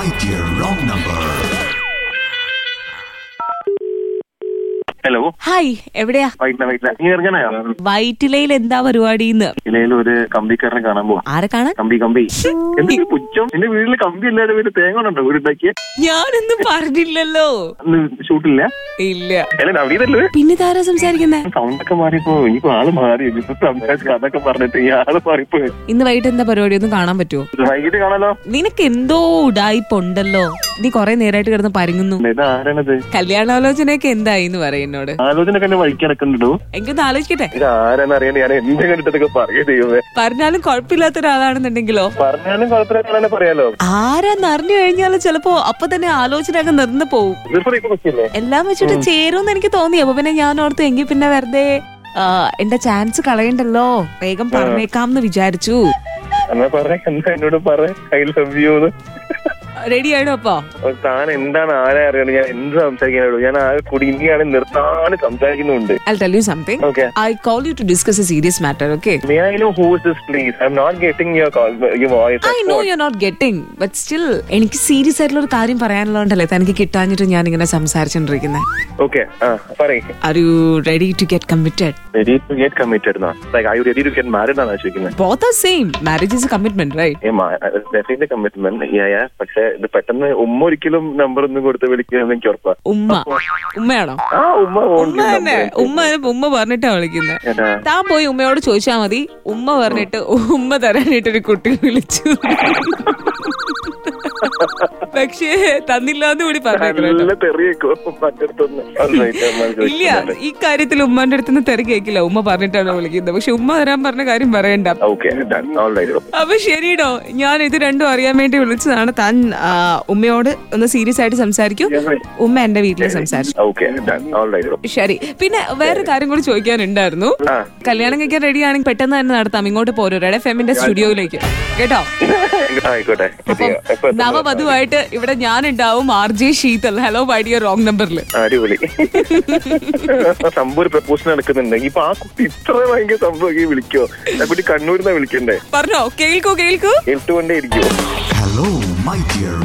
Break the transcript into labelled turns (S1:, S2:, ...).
S1: My dear wrong number.
S2: Hello
S3: hi എവിടെയാ
S2: വൈകിട്ട് വൈകിട്ട് നീ ഇറങ്ങാനായോ
S3: വൈറ്റിലയിൽ എന്താ പരിപാടിന്ന്
S2: ഇലയിൽ ഒരു കമ്പിക്കാരനെ കാണാൻ പോവാ
S3: ആരെ കാണാൻ
S2: കമ്പി കമ്പി എന്തൊരു പുച്ഛം നിന്റെ വീട്ടിൽ കമ്പി അല്ലാതെ വീട് തേങ്ങ ഉണ്ടോ വീടുണ്ടാക്കിയ
S3: ഞാനൊന്നും പറഞ്ഞില്ലല്ലോ
S2: അന്ന് ഷൂട്ടില്ല
S3: ഇല്ല
S2: അല്ല നവീതല്ലേ
S3: പിന്നെ താരാ സംസാരിക്കുന്നേ
S2: സൗണ്ട് ഒക്കെ മാറിയപ്പോ ഇനിയിപ്പോ ആള് മാറി ഇപ്പൊ സംസാരിച്ച് അതൊക്കെ പറഞ്ഞിട്ട് ഈ ആള് മാറിപ്പോ
S3: ഇന്ന് വൈകിട്ട് എന്താ പരിപാടി ഒന്നും കാണാൻ പറ്റുമോ
S2: വൈകിട്ട് കാണാലോ
S3: നിനക്ക് എന്തോ ഉടായിപ്പുണ്ടല്ലോ നീ കൊറേ നേരമായിട്ട് കിടന്ന് പരുങ്ങുന്നു
S2: ഇത് ആരാണത്
S3: കല്യാണാലോചനയൊക്കെ എന്തായി എന്ന് പറയും എന്നോട്
S2: ആലോചന ഒക്കെ വഴിക്ക് ഇറക്കുന്നുണ്ടോ
S3: എനിക്കൊന്ന് ആലോചിക്കട്ടെ
S2: ഇത് ആരാന്ന് അറിയാൻ ഞാൻ എന്ത് കണ്ടിട്ടൊക്കെ പറയേ ദൈവമേ
S3: പറഞ്ഞാലും കുഴപ്പമില്ലാത്ത ഒരാളാണെന്നുണ്ടെങ്കിലോ
S2: പറഞ്ഞാലും കുഴപ്പമില്ല പറയാലോ
S3: ആരാന്ന് അറിഞ്ഞു കഴിഞ്ഞാൽ ചിലപ്പോ അപ്പൊ തന്നെ ആലോചന അങ്ങ് നിർന്നു പോവും
S2: ഇതിപ്പോ ഇപ്പൊ പറ്റില്ലേ
S3: എല്ലാം വെച്ചിട്ട് ചേരുമെന്ന് എനിക്ക് തോന്നി അപ്പൊ പിന്നെ ഞാൻ ഓർത്ത് എങ്കിൽ പിന്നെ വെറുതെ ആ, എന്റെ ചാൻസ് കളയണ്ടല്ലോ വേഗം പറഞ്ഞേക്കാം എന്ന് വിചാരിച്ചു
S2: എന്നാ പറ എന്താ എന്നോട് പറ ഐ ലവ് യു
S3: റെഡി ആയിടോ അപ്പൊ
S2: താൻ എന്താണ് ആരെ അറിയണം ഞാൻ എന്ത് സംസാരിക്കാനുള്ളൂ ഞാൻ ആ കുടുങ്ങിയാണ് നിർത്താണ്ട് സംസാരിക്കുന്നുണ്ട്
S3: I tell you something
S2: okay
S3: I call you to discuss a serious matter okay
S2: May I know who is this, please? I'm not getting your call, your voice.
S3: I know you not getting but still എനിക്ക് serious ആയിട്ടുള്ള ഒരു കാര്യം പറയാനുള്ളതുകൊണ്ടല്ലേ തനിക്ക് കിട്ടാഞ്ഞിട്ട് ഞാൻ ഇങ്ങനെ സംസാരിച്ചോണ്ടിരിക്കുന്നത്
S2: Okay, ah, sorry.
S3: Are you ready to get committed
S2: Ready to get committed now? Like, are you ready to get married എന്നാണ് ചോദിക്കുന്നത്
S3: both are same marriage is a commitment right
S2: ഏ, ma- definitely commitment. Yeah, yeah. പക്ഷെ ഇത് പെട്ടെന്ന് ഉമ്മ ഒരിക്കലും number ഒന്നും കൊടുത്ത് വിളിക്കുമെന്ന് എനിക്ക് ഉറപ്പാ
S3: ഉമ്മ ഉമ്മയാണോ
S2: ആ ഉമ്മ won't
S3: ഉമ്മ
S2: give
S3: തന്നെ
S2: number.
S3: ഉമ്മ ഉമ്മ പറഞ്ഞിട്ടാ വിളിക്കുന്നത്
S2: ഏട്ടാ,
S3: താൻ പോയി ഉമ്മയോട് ചോദിച്ചാ മതി ഉമ്മ പറഞ്ഞിട്ട് ഉമ്മ തരാനായിട്ട് ഒരു കുട്ടി വിളിച്ചു പക്ഷേ തന്നില്ല എന്ന് കൂടി പറഞ്ഞേക്കണം
S2: നല്ല തെറിയേക്കോ മറ്റടുത്തൊന്ന് Alright, അമ്മ
S3: ഇല്ല
S2: ചോദിക്കുന്നുണ്ട്.
S3: ഈ കാര്യത്തിൽ ഉമ്മാന്റെ അടുത്ത് നിന്ന് തിരക്ക് കേൾക്കില്ല ഉമ്മ പറഞ്ഞിട്ടാണ് വിളിക്കുന്നത് പക്ഷെ ഉമ്മ തരാൻ പറഞ്ഞ കാര്യം പറയണ്ട
S2: Okay, done. All right.
S3: അപ്പൊ ശരിടോ ഞാൻ ഇത് രണ്ടും അറിയാൻ വേണ്ടി വിളിച്ചതാണ് താൻ ആ, ഉമ്മയോട് ഒന്ന് സീരിയസ് ആയിട്ട് സംസാരിക്കൂ ഉമ്മ എന്റെ വീട്ടിൽ സംസാരിച്ചു
S2: Okay, done. All right.
S3: ശരി പിന്നെ വേറെ കാര്യം കൂടി ചോദിക്കാനുണ്ടായിരുന്നു
S2: ആ.
S3: കല്യാണം കഴിക്കാൻ റെഡി ആണെങ്കിൽ പെട്ടെന്ന് തന്നെ നടത്താം ഇങ്ങോട്ട് പോരൂ റെഡ് എഫ് എമ്മിന്റെ സ്റ്റുഡിയോയിലേക്ക് കേട്ടോ
S2: ആയിക്കോട്ടെ
S3: അപ്പം
S2: എത്തിയോ? എപ്പോ എത്തുന്നു?
S3: നവവധുവായിട്ട് ഇവിടെ ഞാൻ ഉണ്ടാവും R J Sheethal hello my dear wrong നമ്പറിൽ
S2: അടിപൊളി സംഭവം ഒരു പ്രപ്പോസൽ നടക്കുന്നുണ്ട് ഇപ്പൊ ആ കുട്ടി ഇത്ര ഭയങ്കര സംഭവം വിളിക്കോ ആ കുട്ടി കണ്ണൂരിന്നാ വിളിക്കണ്ടേ
S3: പറഞ്ഞോ കേൾക്കൂ കേൾക്കൂ
S2: കേട്ടുകൊണ്ടേ ഇരിക്കുവോ
S1: Hello, my dear